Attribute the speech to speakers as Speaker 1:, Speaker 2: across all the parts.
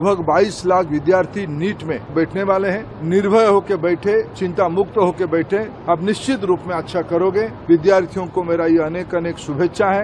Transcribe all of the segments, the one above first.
Speaker 1: लगभग 22 लाख विद्यार्थी नीट में बैठने वाले हैं निर्भय होकर बैठे चिंता मुक्त होकर बैठे आप निश्चित रूप में अच्छा करोगे विद्यार्थियों को मेरा ये अनेक अनेक शुभेच्छा है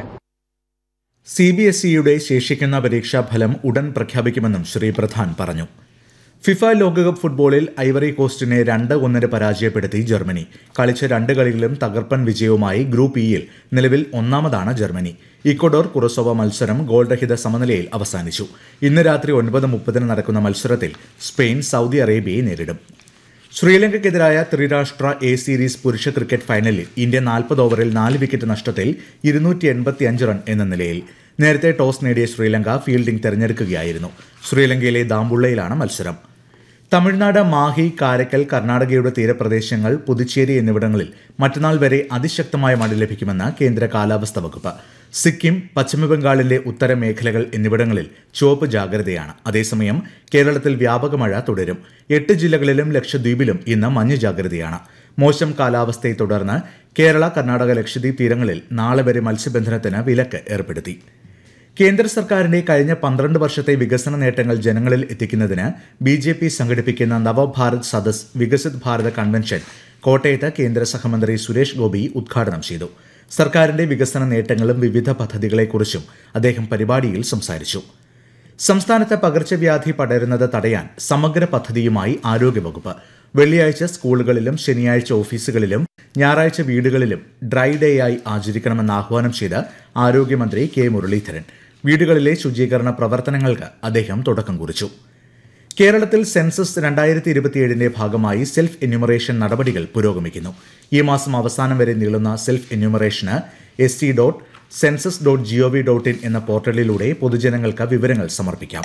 Speaker 2: സി ബി എസ് ഇയുടെ ശേഷിക്കുന്ന പരീക്ഷാഫലം ഉടൻ പ്രഖ്യാപിക്കുമെന്നും ശ്രീ പ്രധാൻ പറഞ്ഞു ഫിഫ ലോകകപ്പ് ഫുട്ബോളിൽ ഐവറി കോസ്റ്റിനെ രണ്ട് ഒന്നിന് പരാജയപ്പെടുത്തി ജർമ്മനി കളിച്ച രണ്ട് കളികളിലും തകർപ്പൻ വിജയവുമായി ഗ്രൂപ്പ് ഇയിൽ നിലവിൽ ഒന്നാമതാണ് ജർമ്മനി ഇക്വഡോർ കുറസോവ മത്സരം ഗോൾരഹിത സമനിലയിൽ അവസാനിച്ചു ഇന്ന് രാത്രി ഒൻപത് മുപ്പതിന് നടക്കുന്ന മത്സരത്തിൽ സ്പെയിൻ സൗദി അറേബ്യയെ നേരിടും ശ്രീലങ്കയ്ക്കെതിരായ ത്രിരാഷ്ട്ര എ സീരീസ് പുരുഷ ക്രിക്കറ്റ് ഫൈനലിൽ ഇന്ത്യ നാൽപ്പത് ഓവറിൽ നാല് വിക്കറ്റ് നഷ്ടത്തിൽ ഇരുന്നൂറ്റി എൺപത്തിയഞ്ച് റൺ എന്ന നിലയിൽ നേരത്തെ ടോസ് നേടിയ ശ്രീലങ്ക ഫീൽഡിംഗ് തെരഞ്ഞെടുക്കുകയായിരുന്നു ശ്രീലങ്കയിലെ ദാമ്പുള്ളയിലാണ് മത്സരം തമിഴ്നാട് മാഹി കാരക്കൽ കർണാടകയുടെ തീരപ്രദേശങ്ങൾ പുതുച്ചേരി എന്നിവിടങ്ങളിൽ മറ്റന്നാൾ വരെ അതിശക്തമായ മഴ ലഭിക്കുമെന്ന് കേന്ദ്ര കാലാവസ്ഥാ വകുപ്പ് സിക്കിം പശ്ചിമബംഗാളിലെ ഉത്തര മേഖലകൾ എന്നിവിടങ്ങളിൽ ചുവപ്പ് ജാഗ്രതയാണ് അതേസമയം കേരളത്തിൽ വ്യാപക മഴ തുടരും എട്ട് ജില്ലകളിലും ലക്ഷദ്വീപിലും ഇന്ന് മഞ്ഞ ജാഗ്രതയാണ് മോശം കാലാവസ്ഥയെ തുടർന്ന് കേരള കർണാടക ലക്ഷദ്വീപ് തീരങ്ങളിൽ നാളെ വരെ മത്സ്യബന്ധനത്തിന് വിലക്ക് ഏർപ്പെടുത്തി കേന്ദ്ര സർക്കാരിന്റെ കഴിഞ്ഞ പന്ത്രണ്ട് വർഷത്തെ വികസന നേട്ടങ്ങൾ ജനങ്ങളിൽ എത്തിക്കുന്നതിന് ബി ജെ പി സംഘടിപ്പിക്കുന്ന നവഭാരത് സദസ് വികസിത് ഭാരത കൺവെൻഷൻ കോട്ടയത്ത് കേന്ദ്ര സഹമന്ത്രി സുരേഷ് ഗോപി ഉദ്ഘാടനം ചെയ്തു സർക്കാരിന്റെ വികസന നേട്ടങ്ങളും വിവിധ പദ്ധതികളെക്കുറിച്ചും അദ്ദേഹം പരിപാടിയിൽ സംസാരിച്ചു സംസ്ഥാനത്ത് പകർച്ചവ്യാധി പടരുന്നത് തടയാൻ സമഗ്ര പദ്ധതിയുമായി ആരോഗ്യവകുപ്പ് വെള്ളിയാഴ്ച സ്കൂളുകളിലും ശനിയാഴ്ച ഓഫീസുകളിലും ഞായറാഴ്ച വീടുകളിലും ഡ്രൈ ഡേ ആയി ആചരിക്കണമെന്ന് ആഹ്വാനം ചെയ്ത് ആരോഗ്യമന്ത്രി കെ മുരളീധരൻ വീടുകളിലെ ശുചീകരണ പ്രവർത്തനങ്ങൾക്ക് അദ്ദേഹം തുടക്കം കുറിച്ചു കേരളത്തിൽ സെൻസസ് രണ്ടായിരത്തി ഇരുപത്തിയേഴിന്റെ ഭാഗമായി സെൽഫ് എന്യൂമറേഷൻ നടപടികൾ പുരോഗമിക്കുന്നു ഈ മാസം അവസാനം വരെ നീളുന്ന സെൽഫ് എന്യൂമറേഷന് S C dot census dot gov dot in എന്ന പോർട്ടലിലൂടെ പൊതുജനങ്ങൾക്ക് വിവരങ്ങൾ സമർപ്പിക്കാം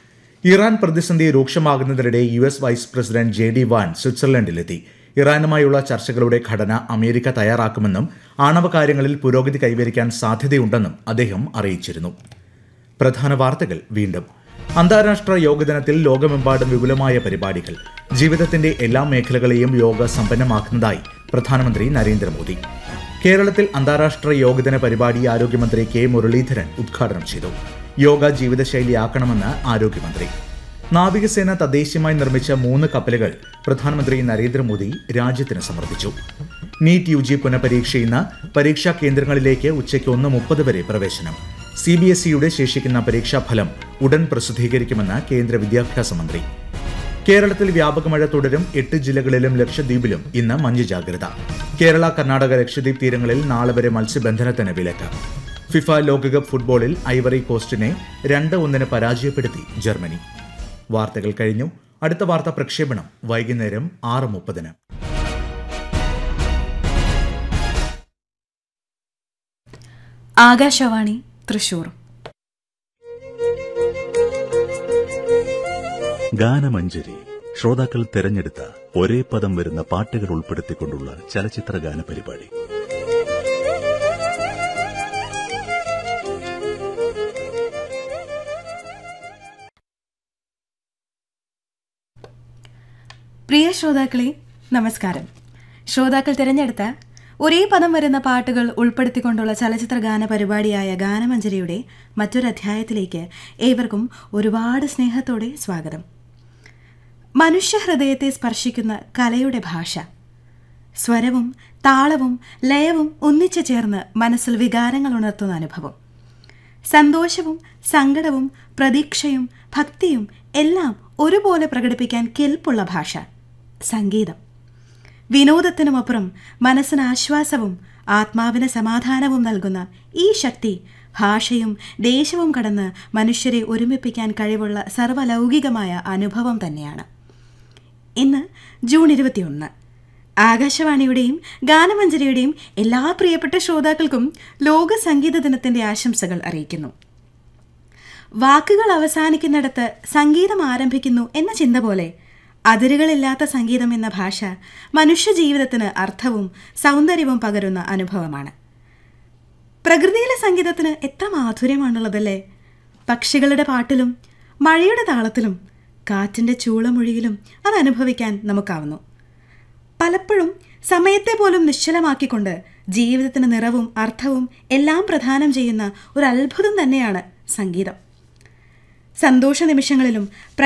Speaker 2: ഇറാൻ പ്രതിസന്ധി രൂക്ഷമാകുന്നതിനിടെ U S vice president J D Vance സ്വിറ്റ്സർലൻഡിലെത്തി ഇറാനുമായുള്ള ചർച്ചകളുടെ ഘടന അമേരിക്ക തയ്യാറാക്കുമെന്നും ആണവ കാര്യങ്ങളിൽ പുരോഗതി കൈവരിക്കാൻ സാധ്യതയുണ്ടെന്നും അദ്ദേഹം അറിയിച്ചിരുന്നു പ്രധാന വാർത്തകൾ വീണ്ടും അന്താരാഷ്ട്ര യോഗ ദിനത്തിൽ ലോകമെമ്പാടും വിപുലമായ പരിപാടികൾ ജീവിതത്തിന്റെ എല്ലാ മേഖലകളെയും യോഗ സമ്പന്നമാക്കുന്നതായി പ്രധാനമന്ത്രി നരേന്ദ്രമോദി കേരളത്തിൽ അന്താരാഷ്ട്ര യോഗദിന പരിപാടി ആരോഗ്യമന്ത്രി കെ മുരളീധരൻ ഉദ്ഘാടനം ചെയ്തു യോഗ ജീവിതശൈലിയാക്കണമെന്ന് ആരോഗ്യമന്ത്രി നാവികസേന തദ്ദേശീയമായി നിർമ്മിച്ച മൂന്ന് കപ്പലുകൾ പ്രധാനമന്ത്രി നരേന്ദ്രമോദി രാജ്യത്തിന് സമർപ്പിച്ചു നീറ്റ് യു ജി പുനഃപരീക്ഷ ഇന്ന് പരീക്ഷാ കേന്ദ്രങ്ങളിലേക്ക് ഉച്ചയ്ക്ക് ഒന്ന് മുപ്പത് വരെ പ്രവേശനം സി ബി എസ് ഇയുടെ ശേഷിക്കുന്ന പരീക്ഷാഫലം ഉടൻ പ്രസിദ്ധീകരിക്കുമെന്ന് കേന്ദ്ര വിദ്യാഭ്യാസ മന്ത്രി കേരളത്തിൽ വ്യാപക മഴ തുടരും എട്ട് ജില്ലകളിലും ലക്ഷദ്വീപിലും ഇന്ന് മഞ്ഞ് ജാഗ്രത കേരള കർണാടക ലക്ഷദ്വീപ് തീരങ്ങളിൽ നാളെ വരെ മത്സ്യബന്ധനത്തിന് വിലക്ക് ഫിഫ ലോകകപ്പ് ഫുട്ബോളിൽ ഐവറി കോസ്റ്റിനെ രണ്ട് ഒന്നിന് പരാജയപ്പെടുത്തി ജർമ്മനി വാർത്തകൾ കഴിഞ്ഞു അടുത്ത വാർത്താ പ്രക്ഷേപണം വൈകുന്നേരം ആറ് മുപ്പതിന്
Speaker 3: ആകാശവാണി തൃശൂർ
Speaker 4: ഗാനമഞ്ജരി ശ്രോതാക്കൾ തെരഞ്ഞെടുത്ത ഒരേ പദം വരുന്ന പാട്ടുകൾ ഉൾപ്പെടുത്തിക്കൊണ്ടുള്ള ചലച്ചിത്ര ഗാന പരിപാടി
Speaker 3: പ്രിയ ശ്രോതാക്കളെ നമസ്കാരം ശ്രോതാക്കൾ തിരഞ്ഞെടുത്ത ഒരേ പദം വരുന്ന പാട്ടുകൾ ഉൾപ്പെടുത്തിക്കൊണ്ടുള്ള ചലച്ചിത്ര ഗാന പരിപാടിയായ ഗാനമഞ്ജരിയുടെ മറ്റൊരധ്യായത്തിലേക്ക് ഏവർക്കും ഒരുപാട് സ്നേഹത്തോടെ സ്വാഗതം മനുഷ്യഹൃദയത്തെ സ്പർശിക്കുന്ന കലയുടെ ഭാഷ സ്വരവും താളവും ലയവും ഒന്നിച്ചു ചേർന്ന് മനസ്സിൽ വികാരങ്ങൾ ഉണർത്തുന്ന അനുഭവം സന്തോഷവും സങ്കടവും പ്രതീക്ഷയും ഭക്തിയും എല്ലാം ഒരുപോലെ പ്രകടിപ്പിക്കാൻ കെൽപ്പുള്ള ഭാഷ സംഗീതം വിനോദത്തിനുമപ്പുറം മനസ്സിന് ആശ്വാസവും ആത്മാവിന് സമാധാനവും നൽകുന്ന ഈ ശക്തി ഭാഷയും ദേശവും കടന്ന് മനുഷ്യരെ ഒരുമിപ്പിക്കാൻ കഴിവുള്ള സർവലൗകികമായ അനുഭവം തന്നെയാണ് ഇന്ന് ജൂൺ ഇരുപത്തിയൊന്ന് ആകാശവാണിയുടെയും ഗാനമഞ്ജരിയുടെയും എല്ലാ പ്രിയപ്പെട്ട ശ്രോതാക്കൾക്കും ലോക സംഗീത ദിനത്തിന്റെ ആശംസകൾ അറിയിക്കുന്നു വാക്കുകൾ അവസാനിക്കുന്നിടത്ത് സംഗീതം ആരംഭിക്കുന്നു എന്ന ചിന്ത പോലെ അതിരുകളില്ലാത്ത സംഗീതം എന്ന ഭാഷ മനുഷ്യജീവിതത്തിന് അർത്ഥവും സൗന്ദര്യവും പകരുന്ന അനുഭവമാണ് പ്രകൃതിയിലെ സംഗീതത്തിന് എത്ര മാധുര്യമാണുള്ളതല്ലേ പക്ഷികളുടെ പാട്ടിലും മഴയുടെ താളത്തിലും കാറ്റിൻ്റെ ചൂളമൊഴിയിലും അത് അനുഭവിക്കാൻ നമുക്കാവുന്നു പലപ്പോഴും സമയത്തെ പോലും നിശ്ചലമാക്കിക്കൊണ്ട് ജീവിതത്തിന് നിറവും അർത്ഥവും എല്ലാം പ്രദാനം ചെയ്യുന്ന ഒരു അത്ഭുതം തന്നെയാണ് സംഗീതം സന്തോഷ നിമിഷങ്ങളിലും